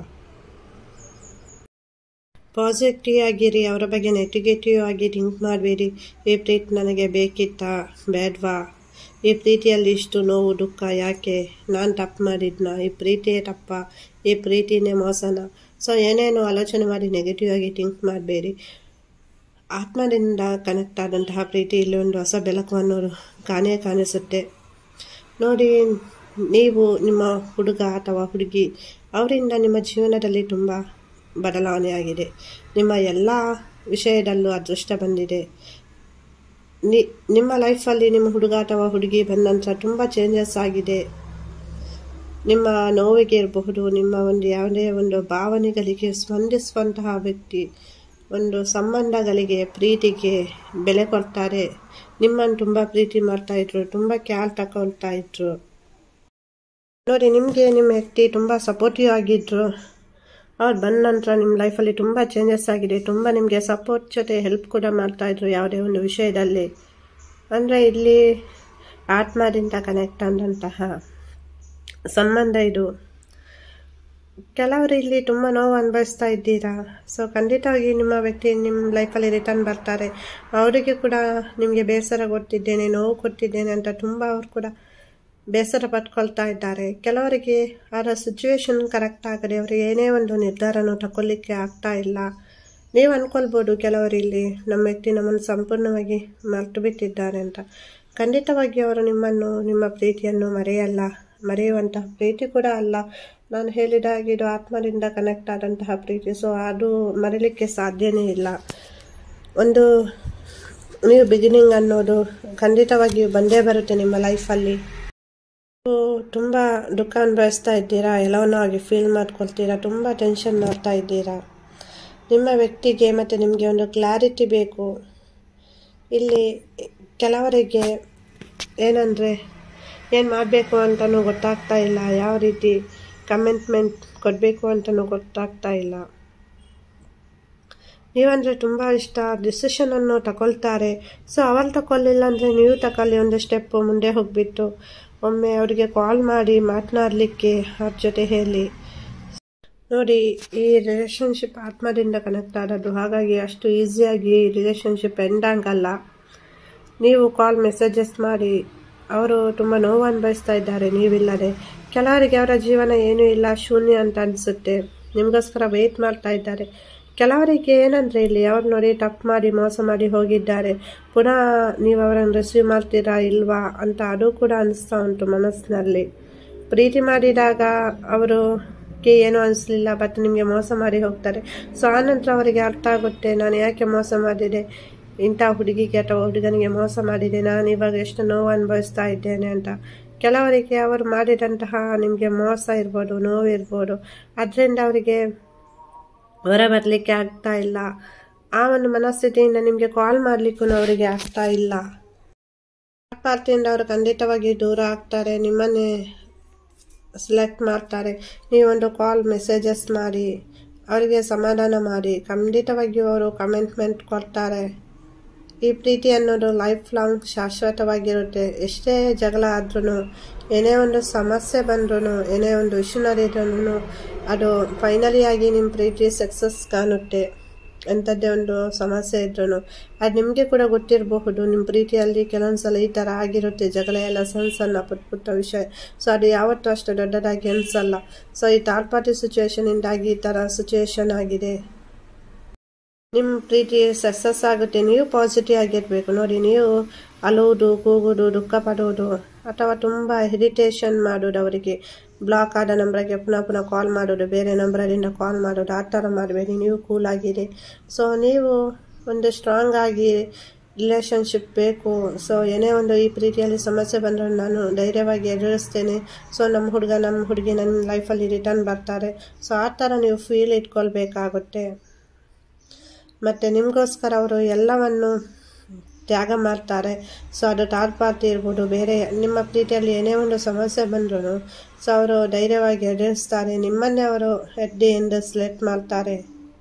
ಪಾಸಿಟಿವ್ ಆಗಿರಿ ಅವರ ಬಗ್ಗೆ ನೆಗೆಟಿವ್ ಆಗಿ ಥಿಂಕ್ ಮಾಡಬೇಡಿ ಈ ಪ್ರೀತಿ ನನಗೆ ಬೇಕಿತ್ತಾ ಬೇಡವಾ ಈ ಪ್ರೀತಿಯಲ್ಲಿ ಇಷ್ಟು ನೋವು ದುಃಖ ಯಾಕೆ ನಾನು ತಪ್ಪು ಮಾಡಿದ್ನ ಈ ಪ್ರೀತಿಯೇ ತಪ್ಪ ಈ ಪ್ರೀತಿನೇ ಮೋಸನ ಸೊ ಏನೇನು ಆಲೋಚನೆ ಮಾಡಿ ನೆಗೆಟಿವ್ ಆಗಿ ಥಿಂಕ್ ಮಾಡಬೇಡಿ ಆತ್ಮದಿಂದ ಕನೆಕ್ಟ್ ಆದಂತಹ ಪ್ರೀತಿ ಇಲ್ಲಿ ಒಂದು ಹೊಸ ಬೆಳಕು ಅನ್ನೋದು ಕಾಣೇ ಕಾಣಿಸುತ್ತೆ ನೋಡಿ ನೀವು ನಿಮ್ಮ ಹುಡುಗ ಅಥವಾ ಹುಡುಗಿ ಅವರಿಂದ ನಿಮ್ಮ ಜೀವನದಲ್ಲಿ ತುಂಬ ಬದಲಾವಣೆ ಆಗಿದೆ ನಿಮ್ಮ ಎಲ್ಲ ವಿಷಯದಲ್ಲೂ ಅದೃಷ್ಟ ಬಂದಿದೆ ನಿ ನಿಮ್ಮ ಲೈಫಲ್ಲಿ ನಿಮ್ಮ ಹುಡುಗ ಅಥವಾ ಹುಡುಗಿ ಬಂದ ನಂತರ ತುಂಬ ಚೇಂಜಸ್ ಆಗಿದೆ ನಿಮ್ಮ ನೋವಿಗೆ ಇರಬಹುದು ನಿಮ್ಮ ಒಂದು ಯಾವುದೇ ಒಂದು ಭಾವನೆಗಳಿಗೆ ಸ್ಪಂದಿಸುವಂತಹ ವ್ಯಕ್ತಿ ಒಂದು ಸಂಬಂಧಗಳಿಗೆ ಪ್ರೀತಿಗೆ ಬೆಲೆ ಕೊಡ್ತಾರೆ ನಿಮ್ಮನ್ನು ತುಂಬ ಪ್ರೀತಿ ಮಾಡ್ತಾಯಿದ್ರು ತುಂಬ ಕ್ಯಾರ್ ತಗೊಳ್ತಾ ಇದ್ರು ನೋಡಿ ನಿಮಗೆ ನಿಮ್ಮ ವ್ಯಕ್ತಿ ತುಂಬ ಸಪೋರ್ಟಿವ್ ಆಗಿದ್ದರು ಅವ್ರು ಬಂದ ನಂತರ ನಿಮ್ಮ ಲೈಫಲ್ಲಿ ತುಂಬ ಚೇಂಜಸ್ ಆಗಿದೆ ತುಂಬ ನಿಮಗೆ ಸಪೋರ್ಟ್ ಜೊತೆ ಹೆಲ್ಪ್ ಕೂಡ ಮಾಡ್ತಾಯಿದ್ರು ಯಾವುದೇ ಒಂದು ವಿಷಯದಲ್ಲಿ ಅಂದರೆ ಇಲ್ಲಿ ಆತ್ಮದಿಂದ ಕನೆಕ್ಟ್ ಆದಂತಹ ಸಂಬಂಧ ಇದು ಕೆಲವರು ಇಲ್ಲಿ ತುಂಬ ನೋವು ಅನುಭವಿಸ್ತಾ ಇದ್ದೀರಾ ಸೊ ಖಂಡಿತವಾಗಿ ನಿಮ್ಮ ವ್ಯಕ್ತಿ ನಿಮ್ಮ ಲೈಫಲ್ಲಿ ರಿಟರ್ನ್ ಬರ್ತಾರೆ ಅವರಿಗೆ ಕೂಡ ನಿಮಗೆ ಬೇಸರ ಕೊಟ್ಟಿದ್ದೇನೆ ನೋವು ಕೊಟ್ಟಿದ್ದೇನೆ ಅಂತ ತುಂಬ ಅವರು ಕೂಡ ಬೇಸರ ಪಟ್ಕೊಳ್ತಾ ಇದ್ದಾರೆ ಕೆಲವರಿಗೆ ಅವರ ಸಿಚುವೇಶನ್ ಕರೆಕ್ಟ್ ಆಗದೆ ಅವರಿಗೆ ಏನೇ ಒಂದು ನಿರ್ಧಾರನೂ ತಗೊಳ್ಳಿಕ್ಕೆ ಆಗ್ತಾ ಇಲ್ಲ ನೀವು ಅಂದ್ಕೊಳ್ಬೋದು ಕೆಲವರು ಇಲ್ಲಿ ನಮ್ಮ ವ್ಯಕ್ತಿ ನಮ್ಮನ್ನು ಸಂಪೂರ್ಣವಾಗಿ ಮರೆತು ಬಿಟ್ಟಿದ್ದಾರೆ ಅಂತ ಖಂಡಿತವಾಗಿ ಅವರು ನಿಮ್ಮನ್ನು ನಿಮ್ಮ ಪ್ರೀತಿಯನ್ನು ಮರೆಯಲ್ಲ ಮರೆಯುವಂತಹ ಪ್ರೀತಿ ಕೂಡ ಅಲ್ಲ ನಾನು ಹೇಳಿದ ಹಾಗೆ ಇದು ಆತ್ಮದಿಂದ ಕನೆಕ್ಟ್ ಆದಂತಹ ಪ್ರೀತಿ ಸೊ ಅದು ಮರೀಲಿಕ್ಕೆ ಸಾಧ್ಯನೇ ಇಲ್ಲ ಒಂದು ನೀವು ಬಿಗಿನಿಂಗ್ ಅನ್ನೋದು ಖಂಡಿತವಾಗಿಯೂ ಬಂದೇ ಬರುತ್ತೆ ನಿಮ್ಮ ಲೈಫಲ್ಲಿ ನೀವು ತುಂಬ ದುಃಖ ಅನುಭವಿಸ್ತಾ ಇದ್ದೀರಾ ಎಲ್ಲವನ್ನೂ ಹಾಗೆ ಫೀಲ್ ಮಾಡ್ಕೊಳ್ತೀರಾ ತುಂಬ ಟೆನ್ಷನ್ ಮಾಡ್ತಾ ಇದ್ದೀರಾ ನಿಮ್ಮ ವ್ಯಕ್ತಿಗೆ ಮತ್ತು ನಿಮಗೆ ಒಂದು ಕ್ಲಾರಿಟಿ ಬೇಕು ಇಲ್ಲಿ ಕೆಲವರಿಗೆ ಏನಂದರೆ ಏನು ಮಾಡಬೇಕು ಅಂತಲೂ ಗೊತ್ತಾಗ್ತಾ ಇಲ್ಲ ಯಾವ ರೀತಿ ಕಮೆಂಟ್ಮೆಂಟ್ ಕೊಡಬೇಕು ಅಂತಲೂ ಗೊತ್ತಾಗ್ತಾ ಇಲ್ಲ ನೀವಂದರೆ ತುಂಬ ಇಷ್ಟ ಡಿಸಿಷನನ್ನು ತಗೊಳ್ತಾರೆ ಸೊ ಅವರು ತಗೊಳ್ಳಿಲ್ಲ ಅಂದರೆ ನೀವು ತಗೊಳ್ಳಿ ಒಂದು ಸ್ಟೆಪ್ಪು ಮುಂದೆ ಹೋಗಿಬಿಟ್ಟು ಒಮ್ಮೆ ಅವರಿಗೆ ಕಾಲ್ ಮಾಡಿ ಮಾತನಾಡಲಿಕ್ಕೆ ಅವ್ರ ಜೊತೆ ಹೇಳಿ ನೋಡಿ ಈ ರಿಲೇಷನ್ಶಿಪ್ ಆತ್ಮದಿಂದ ಕನೆಕ್ಟ್ ಆಗೋದು ಹಾಗಾಗಿ ಅಷ್ಟು ಈಸಿಯಾಗಿ ರಿಲೇಷನ್ಶಿಪ್ ಎಂಡ್ ಆಗಲ್ಲ ನೀವು ಕಾಲ್ ಮೆಸೇಜಸ್ ಮಾಡಿ ಅವರು ತುಂಬ ನೋವು ಅನುಭವಿಸ್ತಾ ಇದ್ದಾರೆ ನೀವಿಲ್ಲದೆ ಕೆಲವರಿಗೆ ಅವರ ಜೀವನ ಏನೂ ಇಲ್ಲ ಶೂನ್ಯ ಅಂತ ಅನಿಸುತ್ತೆ ನಿಮಗೋಸ್ಕರ ವೆಯ್ಟ್ ಮಾಡ್ತಾ ಇದ್ದಾರೆ ಕೆಲವರಿಗೆ ಏನಂದರೆ ಇಲ್ಲಿ ಅವ್ರು ನೋಡಿ ತಪ್ಪು ಮಾಡಿ ಮೋಸ ಮಾಡಿ ಹೋಗಿದ್ದಾರೆ ಪುನಃ ನೀವು ಅವರನ್ನು ರಿಸೀವ್ ಮಾಡ್ತೀರಾ ಇಲ್ವಾ ಅಂತ ಅದು ಕೂಡ ಅನಿಸ್ತಾ ಉಂಟು ಮನಸ್ಸಿನಲ್ಲಿ ಪ್ರೀತಿ ಮಾಡಿದಾಗ ಅವರು ಗೆ ಏನೂ ಅನಿಸ್ಲಿಲ್ಲ ಬಟ್ ನಿಮಗೆ ಮೋಸ ಮಾಡಿ ಹೋಗ್ತಾರೆ ಸೊ ಆನಂತರ ಅವರಿಗೆ ಅರ್ಥ ಆಗುತ್ತೆ ನಾನು ಯಾಕೆ ಮೋಸ ಮಾಡಿದೆ ಇಂಥ ಹುಡುಗಿಗೆ ಅಥವಾ ಹುಡುಗನಿಗೆ ಮೋಸ ಮಾಡಿದೆ ನಾನು ಇವಾಗ ಎಷ್ಟು ನೋವು ಅನುಭವಿಸ್ತಾ ಇದ್ದೇನೆ ಅಂತ ಕೆಲವರಿಗೆ ಅವರು ಮಾಡಿದಂತಹ ನಿಮಗೆ ಮೋಸ ಇರ್ಬೋದು ನೋವು ಇರ್ಬೋದು ಅದರಿಂದ ಅವರಿಗೆ ಹೊರ ಬರಲಿಕ್ಕೆ ಆಗ್ತಾ ಇಲ್ಲ ಆ ಒಂದು ಮನಸ್ಥಿತಿಯಿಂದ ನಿಮಗೆ ಕಾಲ್ ಮಾಡಲಿಕ್ಕೂ ಅವರಿಗೆ ಆಗ್ತಾ ಇಲ್ಲ ಪಾರ್ಟಿಯಿಂದ ಅವರು ಖಂಡಿತವಾಗಿ ದೂರ ಆಗ್ತಾರೆ ನಿಮ್ಮನ್ನೇ ಸೆಲೆಕ್ಟ್ ಮಾಡ್ತಾರೆ ನೀವೊಂದು ಕಾಲ್ ಮೆಸೇಜಸ್ ಮಾಡಿ ಅವರಿಗೆ ಸಮಾಧಾನ ಮಾಡಿ ಖಂಡಿತವಾಗಿಯೂ ಅವರು ಕಮೆಂಟ್ಮೆಂಟ್ ಕೊಡ್ತಾರೆ ಈ ಪ್ರೀತಿ ಅನ್ನೋದು ಲೈಫ್ ಲಾಂಗ್ ಶಾಶ್ವತವಾಗಿರುತ್ತೆ ಎಷ್ಟೇ ಜಗಳ ಆದ್ರೂ ಏನೇ ಒಂದು ಸಮಸ್ಯೆ ಬಂದ್ರೂ ಏನೇ ಒಂದು ಇಶ್ಯೂ ನಡೆದ್ರೂ ಅದು ಫೈನಲಿ ಆಗಿ ನಿಮ್ಮ ಪ್ರೀತಿ ಸಕ್ಸಸ್ ಕಾಣುತ್ತೆ ಎಂಥದ್ದೇ ಒಂದು ಸಮಸ್ಯೆ ಇದ್ರೂ ಅದು ನಿಮಗೆ ಕೂಡ ಗೊತ್ತಿರಬಹುದು ನಿಮ್ಮ ಪ್ರೀತಿಯಲ್ಲಿ ಕೆಲವೊಂದು ಸಲ ಈ ಥರ ಆಗಿರುತ್ತೆ ಜಗಳ ಎಲ್ಲ ಸಣ್ಣ ಸಣ್ಣ ಪುಟ್ಟ ಪುಟ್ಟ ವಿಷಯ ಸೊ ಅದು ಯಾವತ್ತೂ ಅಷ್ಟು ದೊಡ್ಡದಾಗಿ ಅನಿಸಲ್ಲ ಸೊ ಈ ಥರ್ಡ್ ಪಾರ್ಟಿ ಸಿಚುವೇಶನಿಂದಾಗಿ ಈ ಥರ ಸಿಚುವೇಶನ್ ಆಗಿದೆ ನಿಮ್ಮ ಪ್ರೀತಿ ಸಕ್ಸಸ್ ಆಗುತ್ತೆ ನೀವು ಪಾಸಿಟಿವ್ ಆಗಿರಬೇಕು ನೋಡಿ ನೀವು ಅಳುವುದು ಕೂಗುವುದು ದುಃಖ ಪಡುವುದು ಅಥವಾ ತುಂಬ ಇರಿಟೇಷನ್ ಮಾಡೋದು ಅವರಿಗೆ ಬ್ಲಾಕ್ ಆದ ನಂಬರ್ಗೆ ಪುನಃ ಪುನಃ ಕಾಲ್ ಮಾಡೋದು ಬೇರೆ ನಂಬರಿಂದ ಕಾಲ್ ಮಾಡೋದು ಆ ಥರ ಮಾಡಬೇಡಿ ನೀವು ಕೂಲ್ ಆಗಿರಿ ಸೊ ನೀವು ಒಂದು ಸ್ಟ್ರಾಂಗ್ ಆಗಿ ರಿಲೇಷನ್ಶಿಪ್ ಬೇಕು ಸೊ ಏನೇ ಒಂದು ಈ ಪ್ರೀತಿಯಲ್ಲಿ ಸಮಸ್ಯೆ ಬಂದರೂ ನಾನು ಧೈರ್ಯವಾಗಿ ಎದುರಿಸ್ತೇನೆ ಸೊ ನಮ್ಮ ಹುಡುಗ ನಮ್ಮ ಹುಡುಗಿ ನನ್ನ ಲೈಫಲ್ಲಿ ರಿಟರ್ನ್ ಬರ್ತಾರೆ ಸೊ ಆ ಥರ ನೀವು ಫೀಲ್ ಇಟ್ಕೊಳ್ಬೇಕಾಗುತ್ತೆ ಮತ್ತು ನಿಮಗೋಸ್ಕರ ಅವರು ಎಲ್ಲವನ್ನು ತ್ಯಾಗ ಮಾಡ್ತಾರೆ ಸೊ ಅದು ಥರ್ಡ್ ಪಾರ್ಟಿ ಇರ್ಬೋದು ಬೇರೆ ನಿಮ್ಮ ಪ್ರೀತಿಯಲ್ಲಿ ಏನೇ ಒಂದು ಸಮಸ್ಯೆ ಬಂದರೂ ಸೊ ಅವರು ಧೈರ್ಯವಾಗಿ ಎದುರಿಸ್ತಾರೆ ನಿಮ್ಮನ್ನೇ ಅವರು ಹೆಡ್ ಎಂಡ್ ಸೆಲೆಕ್ಟ್ ಮಾಡ್ತಾರೆ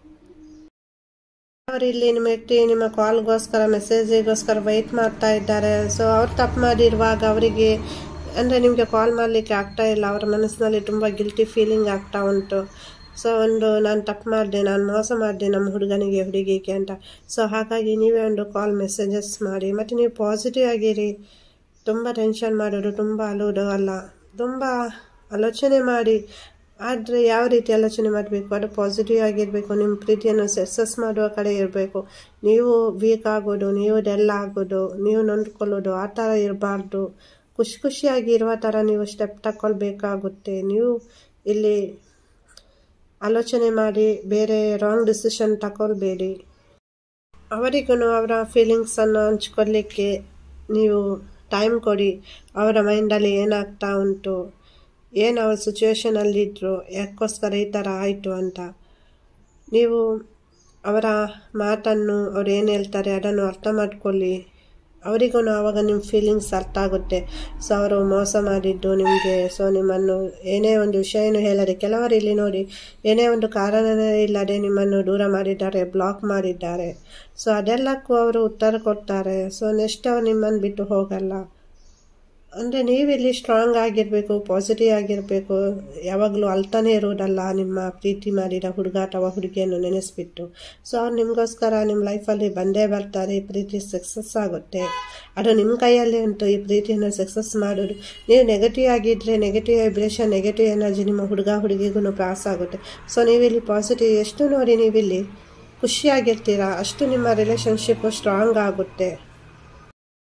ಅವರು ಇಲ್ಲಿ ನಿಮ್ಮ ವ್ಯಕ್ತಿ ನಿಮ್ಮ ಕಾಲ್ಗೋಸ್ಕರ ಮೆಸೇಜಿಗೋಸ್ಕರ ವೆಯ್ಟ್ ಮಾಡ್ತಾ ಇದ್ದಾರೆ ಸೊ ಅವ್ರು ತಪ್ಪು ಮಾಡಿರುವಾಗ ಅವರಿಗೆ ಅಂದರೆ ನಿಮಗೆ ಕಾಲ್ ಮಾಡಲಿಕ್ಕೆ ಆಗ್ತಾ ಇಲ್ಲ ಅವರ ಮನಸ್ಸಿನಲ್ಲಿ ತುಂಬ ಗಿಲ್ಟಿ ಫೀಲಿಂಗ್ ಆಗ್ತಾ ಉಂಟು ಸೊ ಒಂದು ನಾನು ತಪ್ಪು ಮಾಡಿದೆ ನಾನು ಮೋಸ ಮಾಡಿದೆ ನಮ್ಮ ಹುಡುಗನಿಗೆ ಹುಡುಗಿಗೆ ಅಂತ ಸೊ ಹಾಗಾಗಿ ನೀವೇ ಒಂದು ಕಾಲ್ ಮೆಸೇಜಸ್ ಮಾಡಿ ಮತ್ತು ನೀವು ಪಾಸಿಟಿವ್ ಆಗಿರಿ ತುಂಬ ಟೆನ್ಷನ್ ಮಾಡೋದು ತುಂಬ ಅಲೋದು ಅಲ್ಲ ತುಂಬ ಆಲೋಚನೆ ಮಾಡಿ ಆದರೆ ಯಾವ ರೀತಿ ಆಲೋಚನೆ ಮಾಡಬೇಕು ಅದು ಪಾಸಿಟಿವ್ ಆಗಿರಬೇಕು ನಿಮ್ಮ ಪ್ರೀತಿಯನ್ನು ಸಕ್ಸಸ್ ಮಾಡುವ ಕಡೆ ಇರಬೇಕು ನೀವು ವೀಕ್ ಆಗೋದು ನೀವು ಡೆಲ್ ಆಗೋದು ನೀವು ನೊಂದ್ಕೊಳ್ಳೋದು ಆ ಥರ ಇರಬಾರ್ದು ಖುಷಿ ಖುಷಿಯಾಗಿ ಇರುವ ಥರ ನೀವು ಸ್ಟೆಪ್ ತಗೊಳ್ಬೇಕಾಗುತ್ತೆ ನೀವು ಇಲ್ಲಿ ಆಲೋಚನೆ ಮಾಡಿ ಬೇರೆ ರಾಂಗ್ ಡಿಸಿಷನ್ ತಗೊಳ್ಬೇಡಿ ಅವರಿಗೂ ಅವರ ಫೀಲಿಂಗ್ಸನ್ನು ಹಂಚ್ಕೊಳ್ಲಿಕ್ಕೆ ನೀವು ಟೈಮ್ ಕೊಡಿ ಅವರ ಮೈಂಡಲ್ಲಿ ಏನಾಗ್ತಾ ಉಂಟು ಏನು ಅವ್ರ ಸಿಚುವೇಶನಲ್ಲಿದ್ದರು ಯಾಕೋಸ್ಕರ ಈ ಥರ ಆಯಿತು ಅಂತ ನೀವು ಅವರ ಮಾತನ್ನು ಅವ್ರು ಏನು ಹೇಳ್ತಾರೆ ಅದನ್ನು ಅರ್ಥ ಮಾಡ್ಕೊಳ್ಳಿ ಅವರಿಗೂ ಆವಾಗ ನಿಮ್ಮ ಫೀಲಿಂಗ್ಸ್ ಅರ್ಥ ಆಗುತ್ತೆ ಸೊ ಅವರು ಮೋಸ ಮಾಡಿದ್ದು ನಿಮಗೆ ಸೊ ನಿಮ್ಮನ್ನು ಏನೇ ಒಂದು ವಿಷಯನೂ ಹೇಳದೆ ಕೆಲವರು ಇಲ್ಲಿ ನೋಡಿ ಏನೇ ಒಂದು ಕಾರಣನೇ ಇಲ್ಲದೆ ನಿಮ್ಮನ್ನು ದೂರ ಮಾಡಿದ್ದಾರೆ ಬ್ಲಾಕ್ ಮಾಡಿದ್ದಾರೆ ಸೊ ಅದೆಲ್ಲಕ್ಕೂ ಅವರು ಉತ್ತರ ಕೊಡ್ತಾರೆ ಸೊ ನೆಕ್ಸ್ಟ್ ಅವ್ರು ನಿಮ್ಮನ್ನು ಬಿಟ್ಟು ಹೋಗಲ್ಲ ಅಂದರೆ ನೀವಿಲ್ಲಿ ಸ್ಟ್ರಾಂಗ್ ಆಗಿರಬೇಕು ಪಾಸಿಟಿವ್ ಆಗಿರಬೇಕು ಯಾವಾಗಲೂ ಅಳ್ತಾನೆ ಇರೋದಲ್ಲ ನಿಮ್ಮ ಪ್ರೀತಿ ಮಾಡಿದ ಹುಡುಗ ಅಥವಾ ಹುಡುಗಿಯನ್ನು ನೆನೆಸ್ಬಿಟ್ಟು ಸೊ ಅವ್ರು ನಿಮಗೋಸ್ಕರ ನಿಮ್ಮ ಲೈಫಲ್ಲಿ ಬಂದೇ ಬರ್ತಾರೆ ಈ ಪ್ರೀತಿ ಸಕ್ಸಸ್ ಆಗುತ್ತೆ ಅದು ನಿಮ್ಮ ಕೈಯಲ್ಲೇ ಉಂಟು ಈ ಪ್ರೀತಿಯನ್ನು ಸಕ್ಸಸ್ ಮಾಡೋದು ನೀವು ನೆಗೆಟಿವ್ ಆಗಿದ್ದರೆ ನೆಗೆಟಿವ್ ವೈಬ್ರೇಷನ್ ನೆಗೆಟಿವ್ ಎನರ್ಜಿ ನಿಮ್ಮ ಹುಡುಗ ಹುಡುಗಿಗೂ ಪಾಸ್ ಆಗುತ್ತೆ ಸೊ ನೀವಿಲ್ಲಿ ಪಾಸಿಟಿವ್ ಎಷ್ಟು ನೋಡಿ ನೀವಿಲ್ಲಿ ಖುಷಿಯಾಗಿರ್ತೀರಾ ಅಷ್ಟು ನಿಮ್ಮ ರಿಲೇಷನ್ಶಿಪ್ಪು ಸ್ಟ್ರಾಂಗ್ ಆಗುತ್ತೆ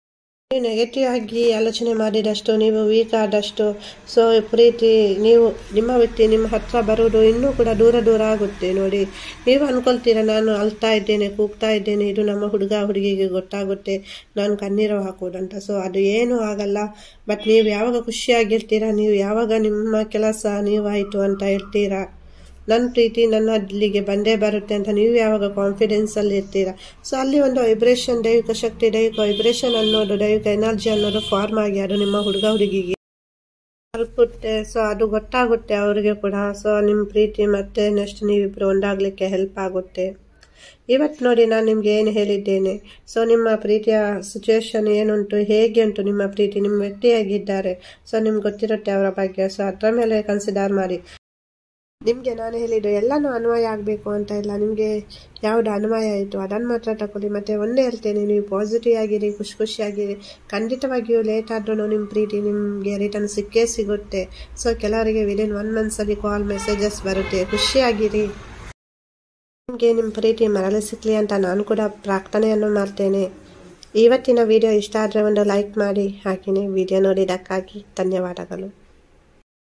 ನೀವು ನೆಗೆಟಿವ್ ಆಗಿ ಆಲೋಚನೆ ಮಾಡಿದಷ್ಟು ನೀವು ವೀಕ್ ಆದಷ್ಟು ಸೊ ಪ್ರೀತಿ ನೀವು ನಿಮ್ಮ ವ್ಯಕ್ತಿ ನಿಮ್ಮ ಹತ್ರ ಬರುವುದು ಇನ್ನೂ ಕೂಡ ದೂರ ದೂರ ಆಗುತ್ತೆ ನೋಡಿ ನೀವು ಅನ್ಕೊಳ್ತೀರಾ ನಾನು ಅಳ್ತಾ ಇದ್ದೇನೆ ಕೂಗ್ತಾ ಇದ್ದೇನೆ ಇದು ನಮ್ಮ ಹುಡುಗ ಹುಡುಗಿಗೆ ಗೊತ್ತಾಗುತ್ತೆ ನಾನು ಕಣ್ಣೀರು ಹಾಕೋದಂತ ಸೊ ಅದು ಏನೂ ಆಗಲ್ಲ ಬಟ್ ನೀವು ಯಾವಾಗ ಖುಷಿಯಾಗಿರ್ತೀರಾ ನೀವು ಯಾವಾಗ ನಿಮ್ಮ ಕೆಲಸ ನೀವಾಯಿತು ಅಂತ ಹೇಳ್ತೀರಾ ನನ್ನ ಪ್ರೀತಿ ನನ್ನ ಅಲ್ಲಿಗೆ ಬಂದೇ ಬರುತ್ತೆ ಅಂತ ನೀವು ಯಾವಾಗ ಕಾನ್ಫಿಡೆನ್ಸ್ ಅಲ್ಲಿ ಇರ್ತೀರಾ ಸೊ ಅಲ್ಲಿ ಒಂದು ವೈಬ್ರೇಷನ್ ದೈವಿಕ ಶಕ್ತಿ ದೈವಿಕ ವೈಬ್ರೇಷನ್ ಅನ್ನೋದು ದೈವಿಕ ಎನರ್ಜಿ ಅನ್ನೋದು ಫಾರ್ಮ್ ಆಗಿ ಅದು ನಿಮ್ಮ ಹುಡುಗ ಹುಡುಗಿಗೆ ತಲುಪುತ್ತೆ ಸೊ ಅದು ಗೊತ್ತಾಗುತ್ತೆ ಅವರಿಗೆ ಕೂಡ ಸೊ ನಿಮ್ಮ ಪ್ರೀತಿ ಮತ್ತೆ ನೆಕ್ಸ್ಟ್ ನೀವಿಬ್ರು ಒಂದಾಗಲಿಕ್ಕೆ ಹೆಲ್ಪ್ ಆಗುತ್ತೆ ಇವತ್ತು ನೋಡಿ ನಾನು ನಿಮ್ಗೆ ಏನು ಹೇಳಿದ್ದೇನೆ ಸೊ ನಿಮ್ಮ ಪ್ರೀತಿಯ ಸಿಚುವೇಶನ್ ಏನುಂಟು ಹೇಗೆ ಉಂಟು ನಿಮ್ಮ ಪ್ರೀತಿ ನಿಮ್ಮ ವ್ಯಕ್ತಿಯಾಗಿದ್ದಾರೆ ಸೊ ನಿಮ್ಗೆ ಗೊತ್ತಿರುತ್ತೆ ಅವರ ಬಗ್ಗೆ ಸೊ ಅದರ ಮೇಲೆ ಕನ್ಸಿಡರ್ ಮಾಡಿ ನಿಮಗೆ ನಾನು ಹೇಳಿದ್ದು ಎಲ್ಲನೂ ಅನ್ವಯ ಆಗಬೇಕು ಅಂತ ಇಲ್ಲ ನಿಮಗೆ ಯಾವುದು ಅನ್ವಯ ಆಯಿತು ಅದನ್ನು ಮಾತ್ರ ತಗೊಳ್ಳಿ ಮತ್ತು ಒಂದೇ ಹೇಳ್ತೇನೆ ನೀವು ಪಾಸಿಟಿವ್ ಆಗಿರಿ ಖುಷಿ ಖುಷಿಯಾಗಿರಿ ಖಂಡಿತವಾಗಿಯೂ ಲೇಟ್ ಆದ್ರೂ ನಿಮ್ಮ ಪ್ರೀತಿ ನಿಮಗೆ ರಿಟರ್ನ್ ಸಿಕ್ಕೇ ಸಿಗುತ್ತೆ ಸೊ ಕೆಲವರಿಗೆ ವಿದಿನ್ ಒನ್ ಮಂತ್ಸಲ್ಲಿ ಕಾಲ್ ಮೆಸೇಜಸ್ ಬರುತ್ತೆ ಖುಷಿಯಾಗಿರಿ ನಿಮಗೆ ನಿಮ್ಮ ಪ್ರೀತಿ ಮರಳಿ ಸಿಕ್ಕಲಿ ಅಂತ ನಾನು ಕೂಡ ಪ್ರಾರ್ಥನೆಯನ್ನು ಮಾಡ್ತೇನೆ ಇವತ್ತಿನ ವಿಡಿಯೋ ಇಷ್ಟ ಆದರೆ ಒಂದು ಲೈಕ್ ಮಾಡಿ ಹಾಗೆಯೇ ವಿಡಿಯೋ ನೋಡಿದ್ದಕ್ಕಾಗಿ ಧನ್ಯವಾದಗಳು